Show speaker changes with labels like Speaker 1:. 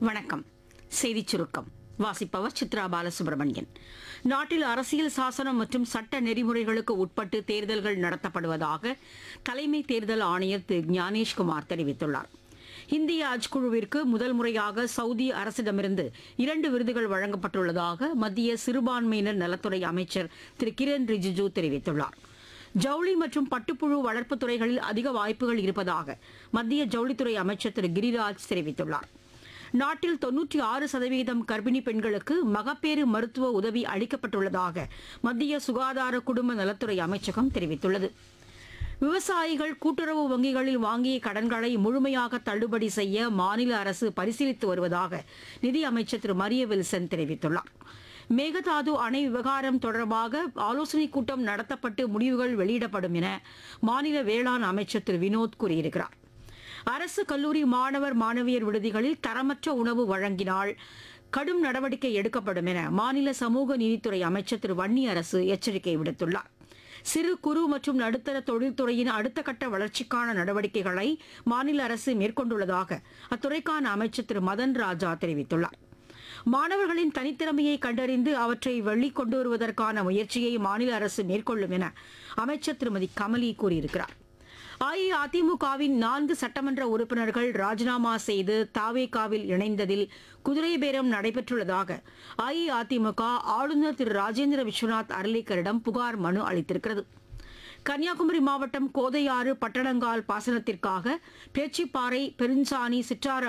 Speaker 1: வணக்கம் செய்திச் சுருக்கம் வாசிப்பவர் சித்ரா பாலசுப்ரமணியன் நாட்டில் அரசியல் சாசனம் மற்றும் சட்ட நெறிமுறைகளுக்கு உட்பட்டு தேர்தல்கள் நடத்தப்படுவதாக தலைமை தேர்தல் ஆணையர் திரு ஞானேஷ்குமார் தெரிவித்துள்ளார் இந்திய அஜ் குழுவிற்கு முதல் முறையாக சவுதி அரசிடமிருந்து இரண்டு விருதுகள் வழங்கப்பட்டுள்ளதாக மத்திய சிறுபான்மையினர் நலத்துறை அமைச்சர் திரு கிரண் ரிஜிஜு தெரிவித்துள்ளார் ஜவுளி மற்றும் பட்டுப்புழு வளர்ப்பு துறைகளில் அதிக வாய்ப்புகள் இருப்பதாக மத்திய ஜவுளித்துறை அமைச்சர் திரு கிரிராஜ் தெரிவித்துள்ளார் நாட்டில் தொன்னூற்றி ஆறு சதவீதம் கர்ப்பிணி பெண்களுக்கு மகப்பேறு மருத்துவ உதவி அளிக்கப்பட்டுள்ளதாக மத்திய சுகாதார குடும்ப நலத்துறை அமைச்சகம் தெரிவித்துள்ளது விவசாயிகள் கூட்டுறவு வங்கிகளில் வாங்கிய கடன்களை முழுமையாக தள்ளுபடி செய்ய மாநில அரசு பரிசீலித்து வருவதாக நிதி அமைச்சர் திரு மரிய வில்சன் தெரிவித்துள்ளார் மேகதாது அணை விவகாரம் தொடர்பாக ஆலோசனைக் கூட்டம் நடத்தப்பட்டு முடிவுகள் வெளியிடப்படும் என மாநில வேளாண் அமைச்சர் திரு வினோத் கூறியிருக்கிறார் அரசு கல்லூரி மாணவர் மாணவியர் விடுதிகளில் தரமற்ற உணவு வழங்கினால் கடும் நடவடிக்கை எடுக்கப்படும் என மாநில சமூக நீதித்துறை அமைச்சர் திரு வன்னி அரசு எச்சரிக்கை விடுத்துள்ளார் சிறு குறு மற்றும் நடுத்தர தொழில்துறையின் அடுத்த கட்ட வளர்ச்சிக்கான நடவடிக்கைகளை மாநில அரசு மேற்கொண்டுள்ளதாக அத்துறைக்கான அமைச்சர் திரு மதன் ராஜா தெரிவித்துள்ளார் மாணவர்களின் தனித்திறமையை கண்டறிந்து அவற்றை வெளிக்கொண்டு வருவதற்கான முயற்சியை மாநில அரசு மேற்கொள்ளும் என அமைச்சர் திருமதி கமலி கூறியிருக்கிறார் அஇஅதிமுகவின் நான்கு சட்டமன்ற உறுப்பினர்கள் ராஜினாமா செய்து தாவேகாவில் இணைந்ததில் குதிரை பேரம் நடைபெற்றுள்ளதாக அஇஅதிமுக ஆளுநர் திரு ராஜேந்திர விஸ்வநாத் அர்லேக்கரிடம் புகார் மனு அளித்திருக்கிறது கன்னியாகுமரி மாவட்டம் கோதையாறு பட்டணங்கால் பாசனத்திற்காக பேச்சிப்பாறை பெருஞ்சாணி சிற்றாறு